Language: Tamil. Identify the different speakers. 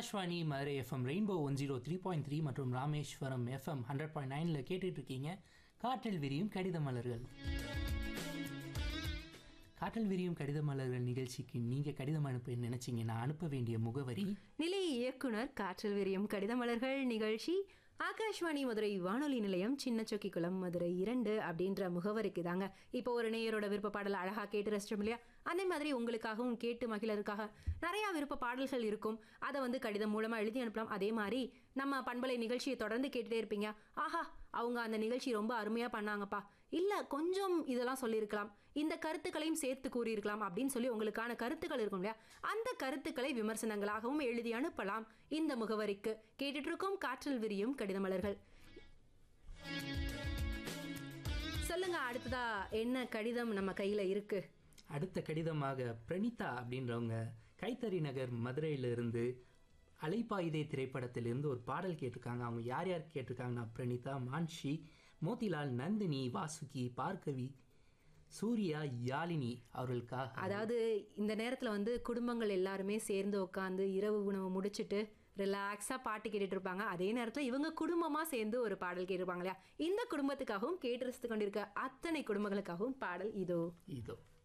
Speaker 1: Akashvani Madurai FM rainbow one zero three point three மற்றும் ராமேஸ்வரம் எஃப்எம் ஹண்ட்ரட் பாயிண்ட் நைனில் கேட்டுட்டு இருக்கீங்க காற்றில் விரியும் கடித மலர்கள் காற்றில் விரியும் கடித மலர்கள் நிகழ்ச்சிக்கு நீங்கள் கடிதம் அனுப்ப நினைச்சீங்கன்னா அனுப்ப வேண்டிய முகவரி
Speaker 2: நிலைய இயக்குனர் காற்றில் விரியும் கடித மலர்கள் நிகழ்ச்சி ஆகாஷ்வாணி மதுரை வானொலி நிலையம் சின்ன சொக்கிக்குளம் மதுரை இரண்டு அப்படின்ற முகவரிக்கு தாங்க இப்போ ஒரு நேயரோட விருப்ப பாடல் அழகா கேட்டு ரசிச்சோம் இல்லையா அதே மாதிரி உங்களுக்காகவும் கேட்டு மகிழருக்காக நிறைய விருப்ப பாடல்கள் இருக்கும் அதை வந்து கடிதம் மூலமா எழுதி அனுப்பலாம் அதே மாதிரி நம்ம பண்பலை நிகழ்ச்சியை தொடர்ந்து கேட்டுட்டே இருப்பீங்க ஆஹா அவங்க அந்த நிகழ்ச்சி ரொம்ப அருமையா பண்ணாங்கப்பா இல்ல கொஞ்சம் இதெல்லாம் சொல்லியிருக்கலாம் இந்த கருத்துக்களையும் சேர்த்து கூறியிருக்கலாம் அப்படின்னு சொல்லி உங்களுக்கான கருத்துக்கள் இருக்கும் இல்லையா அந்த கருத்துக்களை விமர்சனங்களாகவும் எழுதி அனுப்பலாம் இந்த முகவரிக்கு கேட்டுட்டு இருக்கோம் காற்றில் விரியும் கடிதமலர்கள் சொல்லுங்க அடுத்ததா என்ன கடிதம் நம்ம கையில இருக்கு
Speaker 1: அடுத்த கடிதமாக பிரணிதா அப்படின்றவங்க கைத்தறி நகர் மதுரையிலிருந்து அலைப்பாயுதே திரைப்படத்திலிருந்து ஒரு பாடல் கேட்டிருக்காங்க அவங்க யார் யார் கேட்டிருக்காங்கன்னா பிரணிதா மான்ஷி மோதிலால் நந்தினி வாசுகி பார்கவி சூர்யா யாழினி அவர்களுக்காக
Speaker 2: அதாவது இந்த நேரத்துல வந்து குடும்பங்கள் எல்லாருமே சேர்ந்து உட்காந்து இரவு உணவு முடிச்சிட்டு ரிலாக்ஸா பாட்டு கேட்டுட்டு இருப்பாங்க அதே நேரத்துல இவங்க குடும்பமா சேர்ந்து ஒரு பாடல் கேட்டிருப்பாங்க இல்லையா இந்த குடும்பத்துக்காகவும் கேட்டு ரசித்து கொண்டிருக்க அத்தனை குடும்பங்களுக்காகவும் பாடல் இதோ
Speaker 1: இதோ